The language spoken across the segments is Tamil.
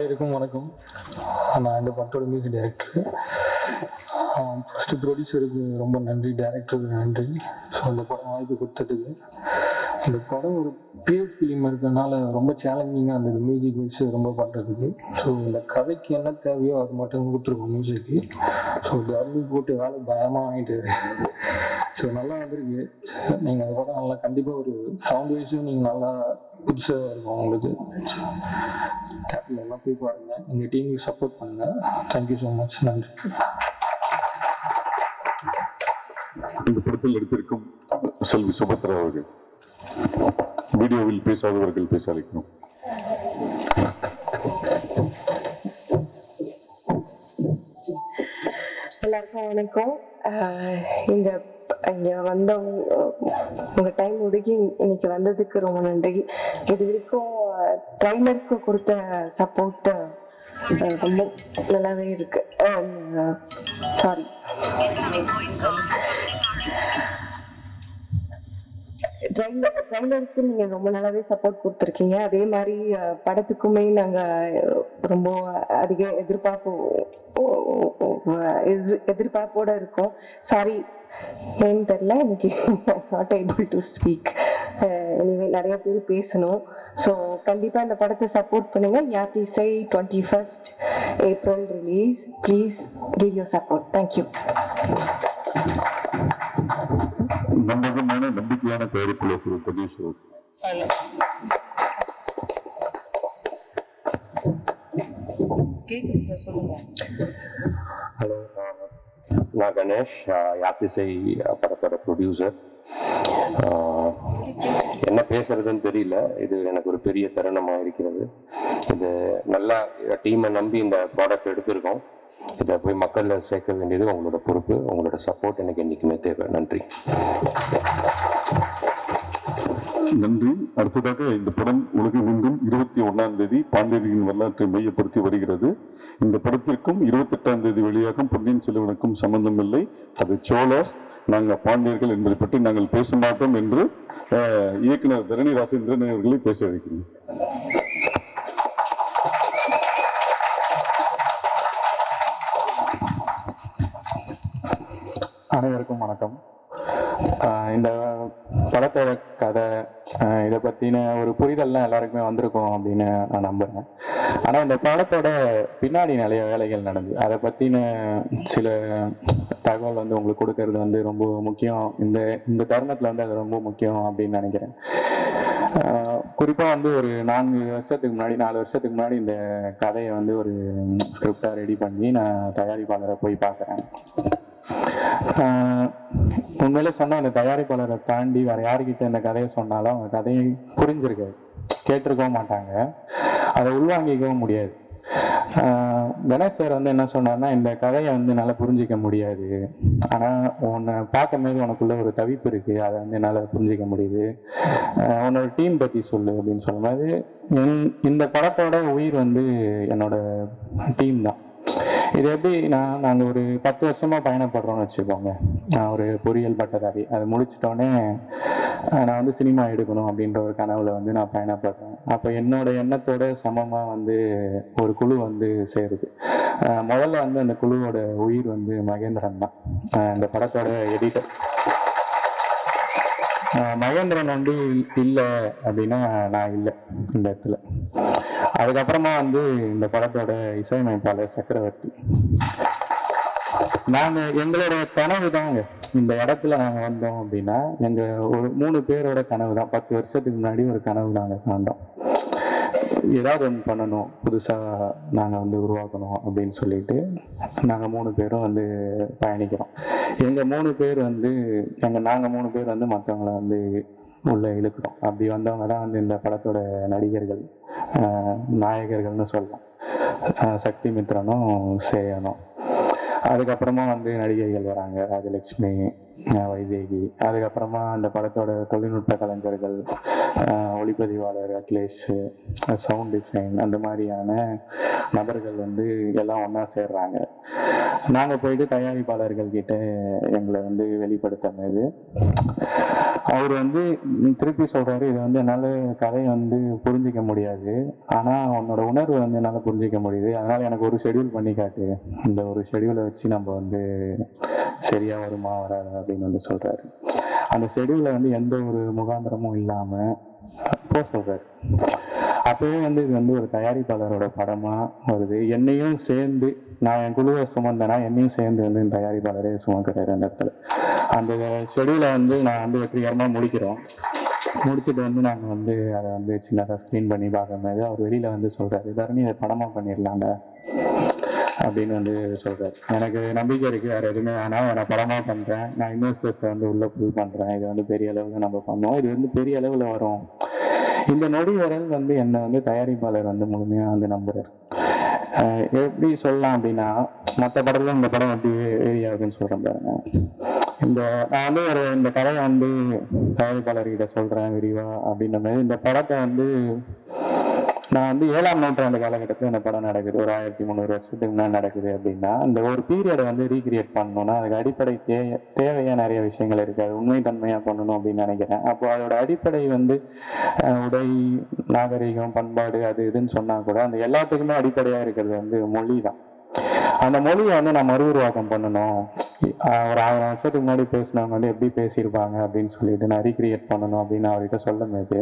அனைவருக்கும் வணக்கம் நான் இந்த படத்தோட மியூசிக் டைரக்டர் ஃபஸ்ட்டு ப்ரொடியூசருக்கு ரொம்ப நன்றி டைரக்டருக்கு நன்றி ஸோ இந்த படம் வாய்ப்பு கொடுத்ததுக்கு இந்த படம் ஒரு பியூர் ஃபிலிம் இருக்கிறதுனால ரொம்ப சேலஞ்சிங்காக இருந்தது மியூசிக் வைஸ் ரொம்ப பண்ணுறதுக்கு ஸோ இந்த கதைக்கு என்ன தேவையோ அது மட்டும் கொடுத்துருக்கோம் மியூசிக்கு ஸோ டர்லி போட்டு வேலை பயமாக ஆகிட்டு ஸோ நல்லா வந்திருக்கு நீங்கள் அந்த படம் நல்லா கண்டிப்பாக ஒரு சவுண்ட் வைஸும் நீங்கள் நல்லா புதுசாக இருக்கும் உங்களுக்கு தேட்டரில் எல்லாம் போய் பாருங்க எங்கள் டீமுக்கு சப்போர்ட் பண்ணுங்க தேங்க்யூ ஸோ மச் நன்றி இந்த படத்தில் எடுத்திருக்கும் செல்வி சுபத்ரா அவர்கள் வீடியோவில் பேசாதவர்கள் பேச அழைக்கணும் எல்லாருக்கும் வணக்கம் ஆஹ் இந்த இங்க வந்த உங்க டைம் ஒதுக்கி இன்னைக்கு வந்ததுக்கு ரொம்ப நன்றி இது வரைக்கும் ட்ரைலருக்கு கொடுத்த சப்போர்ட் ரொம்ப நல்லாவே இருக்கு சாரி ட்ரைலர் ட்ரைலருக்கு நீங்க ரொம்ப நல்லாவே சப்போர்ட் கொடுத்துருக்கீங்க அதே மாதிரி அஹ், படத்துக்குமே நாங்க அஹ், ரொம்ப அதிக எதிர்பார்ப்பு ஓ- ஓ- ஓ- எதிர்- எதிர்பார்ப்போட இருக்கோம் சாரி ஏன்னு தெரியல இன்னைக்கு not able to speak anyway நிறைய பேர் பேசணும் ஸோ கண்டிப்பா இந்த படத்தை சப்போர்ட் பண்ணுங்க Yaathisai twenty first April release please give your support thank you நம்பகமான நம்பிக்கையான தயாரிப்புள்ள திரு கணேஷ் அவர் கேக்குது சார் சொல்லுங்க ஹலோ நான் கணேஷ் ஆஹ் யாத்திசை படத்தோட ப்ரொடியூசர் என்ன பேசுறதுன்னு தெரியல இது எனக்கு ஒரு பெரிய தருணமாக இருக்கிறது இது நல்லா டீமை நம்பி இந்த ப்ராடக்ட் எடுத்திருக்கோம் இதை போய் மக்களில் சேர்க்க வேண்டியது உங்களோட பொறுப்பு உங்களோட சப்போர்ட் எனக்கு என்றைக்குமே தேவை நன்றி நன்றி அடுத்ததாக இந்த படம் உலகமெங்கும் இருபத்தி ஒன்னாம் தேதி பாண்டியர்களின் வரலாற்றை மையப்படுத்தி வருகிறது இந்த படத்திற்கும் இருபத்தெட்டாம் தேதி வெளியாகும் பொன்னியின் செல்வனுக்கும் சம்பந்தம் இல்லை அது சோழாஸ் நாங்கள் பாண்டியர்கள் என்பதை பற்றி நாங்கள் பேச மாட்டோம் என்று அஹ், இயக்குனர் தரணி ராஜேந்திரன் அவர்களை பேச வைக்கிறேன் அனைவருக்கும் வணக்கம் ஆஹ் இந்த படத்தோட கதை ஆஹ் இதை பற்றின ஒரு புரிதல்லாம் எல்லாருக்குமே வந்திருக்கும் அப்படின்னு நான் நம்புகிறேன் ஆனால் இந்த படத்தோட பின்னாடி நிறைய வேலைகள் நடந்தது அதை பற்றின சில தகவல் வந்து உங்களுக்கு கொடுக்கறது வந்து ரொம்ப முக்கியம் இந்த இந்த தருணத்தில் வந்து அது ரொம்ப முக்கியம் அப்படின்னு நினைக்கிறேன் குறிப்பாக வந்து ஒரு நான்கு வருஷத்துக்கு முன்னாடி நாலு வருஷத்துக்கு முன்னாடி இந்த கதையை வந்து ஒரு ஸ்கிரிப்டாக ரெடி பண்ணி நான் தயாரிப்பாளரை போய் பார்க்குறேன் ஆஹ் உண்மையிலே சொன்ன அந்த தயாரிப்பாளரை தாண்டி வேற யாருக்கிட்ட இந்த கதையை சொன்னாலும் அவங்க கதையை புரிஞ்சிருக்காது கேட்டிருக்கவும் மாட்டாங்க அதை உள்வாங்கிக்கவும் முடியாது ஆஹ் கணேஷ் சார் வந்து என்ன சொன்னார்னா இந்த கதையை வந்து என்னால் புரிஞ்சிக்க முடியாது ஆனால் உன்னை பார்க்கும்போது உனக்குள்ள ஒரு தவிப்பு இருக்கு அதை வந்து என்னால் புரிஞ்சிக்க முடியுது ஆஹ் உன்னோட டீம் பற்றி சொல்லு அப்படின்னு சொல்லும்போது என்- இந்த படத்தோட உயிர் வந்து என்னோட டீம் தான் இது எப்படி நான் நாங்கள் ஒரு பத்து வருஷமா பயணப்படுறோம்னு வச்சுக்கோங்க நான் ஒரு பொறியியல் பட்டதாரி அது முடிச்சிட்டோன்னே அஹ், நான் வந்து சினிமா எடுக்கணும் அப்படின்ற ஒரு கனவுல வந்து நான் பயணப்படுறேன் அப்போ என்னோட எண்ணத்தோட சமமாக வந்து ஒரு குழு வந்து சேருது அஹ், முதல்ல வந்து அந்த குழுவோட உயிர் வந்து மகேந்திரன் தான் அஹ், இந்த படத்தோட எடிட்டர் மகேந்திரன் வந்து இல்லை அப்படின்னா நான் இல்லை இந்த இடத்துல அதுக்கப்புறமா வந்து இந்த படத்தோட இசையமைப்பாளர் சக்கரவர்த்தி நாங்க எங்களோட கனவு தாங்க இந்த இடத்துல நாங்க வந்தோம் அப்படின்னா எங்க ஒரு மூணு பேரோட கனவு தான் பத்து வருஷத்துக்கு முன்னாடி ஒரு கனவு நாங்க காண்டோம் ஏதாவது ஒன்று பண்ணணும் புதுசாக நாங்கள் வந்து உருவாக்கணும் அப்படின்னு சொல்லிட்டு நாங்கள் மூணு பேரும் வந்து பயணிக்கிறோம் எங்கள் மூணு பேர் வந்து எங்கள் நாங்கள் மூணு பேர் வந்து மற்றவங்கள வந்து உள்ளே இழுக்கிறோம் அப்படி வந்தவங்க தான் வந்து இந்த படத்தோட நடிகர்கள் ஆஹ் நாயகர்கள்னு சொல்லலாம் ஆஹ் சக்தி மித்ரனும் சேயனும் அதுக்கப்புறமா வந்து நடிகைகள் வராங்க ராஜலட்சுமி ஆஹ் வைதேகி அதுக்கப்புறமா அந்த படத்தோட தொழில்நுட்ப கலைஞர்கள் ஆஹ் ஒளிப்பதிவாளர் அகிலேஷ் சவுண்ட் டிசைன் அந்த மாதிரியான நபர்கள் வந்து எல்லாம் ஒன்றா சேர்றாங்க நாங்கள் போயிட்டு தயாரிப்பாளர்கள் கிட்ட எங்களை வந்து வெளிப்படுத்தினது அவர் வந்து ம், திருப்பி சொல்றாரு இது வந்து என்னால் கதையை வந்து புரிஞ்சிக்க முடியாது ஆனால் உன்னோட உணர்வு வந்து என்னால் புரிஞ்சிக்க முடியுது அதனால் எனக்கு ஒரு ஷெடியூல் பண்ணி காட்டு இந்த ஒரு ஷெடியூலை வச்சு நம்ம வந்து சரியாக வருமா வராதா அப்படின்னு வந்து சொல்கிறாரு அந்த ஷெடியூலில் வந்து எந்த ஒரு முகாந்திரமும் இல்லாமல் போக சொல்கிறாரு அப்பவே வந்து இது வந்து ஒரு தயாரிப்பாளரோட படமாக வருது என்னையும் சேர்ந்து நான் என் குழுவை சுமந்தேன்னா என்னையும் சேர்ந்து வந்து இந்த தயாரிப்பாளரே சுமக்கிறாரு அந்த இடத்துல அந்த ஷெடியூலை வந்து நான் வந்து வெற்றிகரமாக முடிக்கிறோம் முடிச்சுட்டு வந்து நாங்கள் வந்து அதை வந்து சின்னதாக ஸ்க்ரீன் பண்ணி பார்க்கும்போது அவர் வெளியில் வந்து சொல்கிறாரு தரணி இதை படமாக பண்ணிடலாம்டா அப்படின்னு வந்து சொல்கிறார் எனக்கு நம்பிக்கை இருக்குது வேறு எதுவுமே வேணாம் நான் படமாக பண்ணுறேன் நான் இன்வெஸ்டர்ஸை வந்து உள்ளே புல் பண்ணுறேன் இது வந்து பெரிய அளவில் நம்ம பண்ணோம் இது வந்து பெரிய அளவில் வரும் இந்த நொடி வரல் வந்து என்னை வந்து தயாரிப்பாளர் வந்து முழுமையாக வந்து நம்புறார் அஹ் எப்படி சொல்லலாம் அப்படின்னா மற்ற படத்துல இந்த படம் எப்படி வேரி ஆகுதுன்னு சொல்கிறேன் பாருங்க இந்த நான் வந்து ஒரு இந்த கதையை வந்து தயாரிப்பாளர்கிட்ட சொல்கிறேன் விரிவா அப்படின்ற மாதிரி இந்த படத்தை வந்து நான் வந்து ஏழாம் நூற்றாண்டு காலகட்டத்தில் இந்த படம் நடக்குது ஒரு ஆயிரத்தி முந்நூறு வருஷத்துக்கு முன்னாடி நடக்குது அப்படின்னா இந்த ஒரு பீரியடை வந்து ரீக்ரியேட் பண்ணணும்னா அதுக்கு அடிப்படை தே தேவையா நிறைய விஷயங்கள் இருக்கு அது உண்மைத்தன்மையாக பண்ணணும் அப்படின்னு நினைக்கிறேன் அப்போ அதோட அடிப்படை வந்து அஹ், உடை நாகரிகம் பண்பாடு அது இதுன்னு சொன்னா கூட அந்த எல்லாத்துக்குமே அடிப்படையாக இருக்கிறது வந்து மொழி தான் அந்த மொழியை வந்து நான் மறு உருவாக்கம் பண்ணணும் அஹ் ஒரு ஆயிரம் வருஷத்துக்கு முன்னாடி பேசினவங்க வந்து எப்படி பேசியிருப்பாங்க அப்படின்னு சொல்லிட்டு நான் ரீக்ரியேட் பண்ணணும் அப்படின்னு அவர்கிட்ட சொல்லும் போது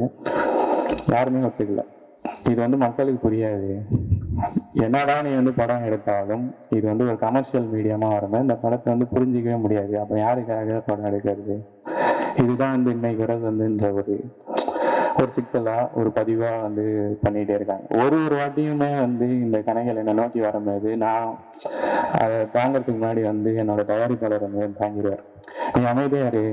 யாருமே ஒத்துக்கல இது வந்து மக்களுக்கு புரியாது என்னதான் நீ வந்து படம் எடுத்தாலும் இது வந்து ஒரு கமர்ஷியல் மீடியமா வரும்போது இந்த படத்தை வந்து புரிஞ்சிக்கவே முடியாது அப்போ யாருக்காக படம் எடுக்கிறது இதுதான் வந்து இன்னைக்கு வரை வந்து இந்த ஒரு ஒரு சிக்கலா ஒரு பதிவா வந்து பண்ணிட்டே இருக்காங்க ஒரு ஒரு வாட்டியுமே வந்து இந்த கணைகள் என்னை நோக்கி வரும்போது நான் அதை தாங்கிறதுக்கு முன்னாடி வந்து என்னோட தயாரிப்பாளர் வந்து தாங்கிடுவார் நீ அமைதியா இரு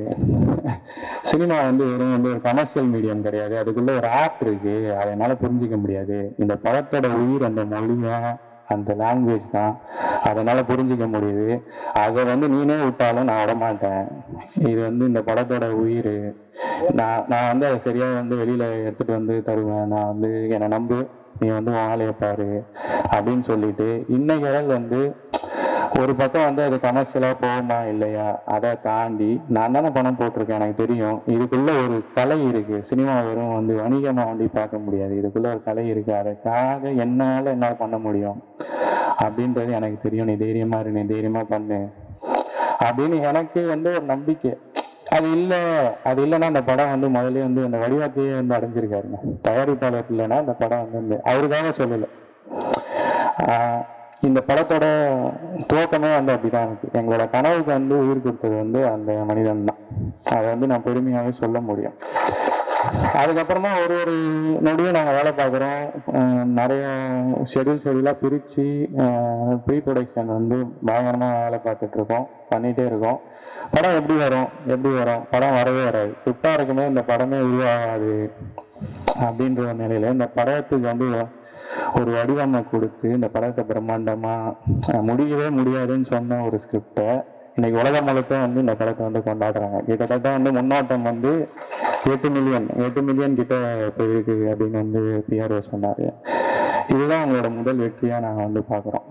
சினிமா வந்து வெறும் வந்து ஒரு கமர்ஷியல் மீடியம் கிடையாது அதுக்குள்ள ஒரு ஆர்ட் இருக்கு அதை என்னால புரிஞ்சிக்க முடியாது இந்த படத்தோட உயிர் அந்த மொழியா அந்த லாங்குவேஜ் தான் அதனால புரிஞ்சிக்க முடியுது அதை வந்து நீனே விட்டாலும் நான் விட மாட்டேன் இது வந்து இந்த படத்தோட உயிர் நான் நான் வந்து அதை சரியா வந்து வெளியில எடுத்துட்டு வந்து தருவேன் நான் வந்து என்னை நம்பு நீ வந்து உன் வேலையை பாரு அப்படின்னு சொல்லிட்டு இன்னைக்கு வரையில் வந்து ஒரு பக்கம் வந்து அது கமர்ஷியலாக போகுமா இல்லையா அதை தாண்டி நான் தானே பணம் போட்டிருக்கேன் எனக்கு தெரியும் இதுக்குள்ள ஒரு கலை இருக்கு சினிமா வெறும் வந்து வணிகமாக வந்து பார்க்க முடியாது இதுக்குள்ள ஒரு கலை இருக்கு அதுக்காக என்னால் என்ன பண்ண முடியும் அப்படின்றது எனக்கு தெரியும் நீ தைரியமா இரு நீ தைரியமா பண்ணு அப்படின்னு எனக்கு வந்து ஒரு நம்பிக்கை அது இல்லை அது இல்லைன்னா அந்த படம் வந்து முதல்ல வந்து அந்த வடிவத்தையே வந்து அடைஞ்சிருக்காருங்க தயாரிப்பாளர் இல்லைன்னா அந்த படம் வந்து வந்து அவருக்காக சொல்லலை ஆஹ் இந்த படத்தோட துவக்கமே வந்து அப்படிதான் இருக்கு எங்களோட கனவுக்கு வந்து உயிர் கொடுத்தது வந்து அந்த மனிதன் தான் அதை வந்து நான் பெருமையாகவே சொல்ல முடியும் அதுக்கப்புறமா ஒரு ஒரு நொடியும் நாங்கள் வேலை பார்க்குறோம் நிறைய ஷெடியூல் ஷெடியூலாக பிரித்து ப்ரீ ப்ரொடக்ஷன் வந்து பயங்கரமாக வேலை பார்த்துட்டு இருக்கோம் பண்ணிகிட்டே இருக்கோம் படம் எப்படி வரும் எப்படி வரும் படம் வரவே வராது ஸ்கிரிப்டாக இருக்குமே இந்த படமே உருவாகாது அப்படின்ற ஒரு நிலையில இந்த படத்துக்கு வந்து ஒரு வடிவமை கொடுத்து இந்த படத்தை பிரம்மாண்டமா அஹ், முடியவே முடியாதுன்னு சொன்ன ஒரு ஸ்கிரிப்டை இன்னைக்கு உலகம் முழுக்க வந்து இந்த படத்தை வந்து கொண்டாடுறாங்க கிட்டத்தட்ட வந்து முன்னோட்டம் வந்து எட்டு மில்லியன் எட்டு மில்லியன் கிட்ட போயிருக்கு அப்படின்னு வந்து பிஆர்ஓ சொன்னாரு இதுதான் அவங்களோட முதல் வெற்றியா நாங்க வந்து பாக்குறோம்